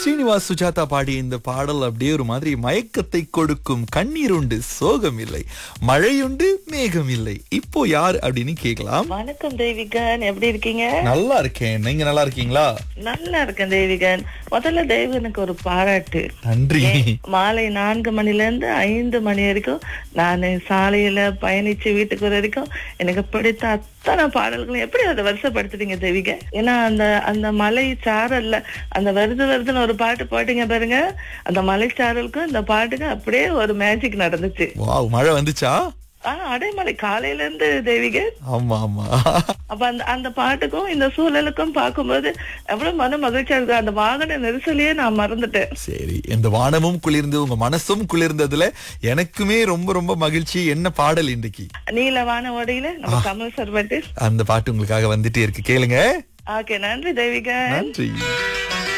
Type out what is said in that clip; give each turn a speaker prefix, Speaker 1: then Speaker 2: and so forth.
Speaker 1: ஸ்ரீனிவாஸ் சுஜாதா பாடிய இந்த பாடல் அப்படியே ஒரு மாதிரி மயக்கத்தை கொடுக்கும் கண்ணீர் உண்டு சோகம் இல்லை மழையுண்டு மேகம் இல்லை இப்போ யார் அப்படின்னு கேட்கலாம்
Speaker 2: வணக்கம் தேவிகன் எப்படி இருக்கீங்க
Speaker 1: நல்லா இருக்கேன் நீங்க நல்லா இருக்கீங்களா
Speaker 2: நல்லா இருக்கேன் தேவிகன் முதல்ல தேவனுக்கு ஒரு பாராட்டு
Speaker 1: நன்றி
Speaker 2: மாலை நான்கு மணில இருந்து ஐந்து மணி வரைக்கும் நான் சாலையில பயணிச்சு வீட்டுக்கு வர வரைக்கும் எனக்கு பிடித்த அத்தனை பாடல்களும் எப்படி அதை வருஷப்படுத்துறீங்க தேவிக ஏன்னா அந்த அந்த மலை சாரல்ல அந்த வருது வருதுன்னு ஒரு பாட்டு பாட்டீங்க பாருங்க அந்த மலை சாரலுக்கும் இந்த பாட்டுக்கும் அப்படியே ஒரு மேஜிக் நடந்துச்சு
Speaker 1: வாவ் மழை வந்துச்சா
Speaker 2: ஆஹ் அடைமலை காலையில இருந்து தேவிக
Speaker 1: ஆமா ஆமா
Speaker 2: அப்ப அந்த அந்த பாட்டுக்கும் இந்த சூழலுக்கும் பார்க்கும்போது எவ்வளவு மன மகிழ்ச்சியா இருக்கு அந்த வாகன நெரிசலையே நான் மறந்துட்டேன்
Speaker 1: சரி இந்த வானமும் குளிர்ந்து உங்க மனசும் குளிர்ந்ததுல எனக்குமே ரொம்ப ரொம்ப மகிழ்ச்சி என்ன பாடல் இன்றைக்கு
Speaker 2: நீலவான ஓடையில நம்ம கமல் சர்வட்டு
Speaker 1: அந்த பாட்டு உங்களுக்காக வந்துட்டே இருக்கு கேளுங்க
Speaker 2: ஓகே நன்றி தேவிகா
Speaker 1: நன்றி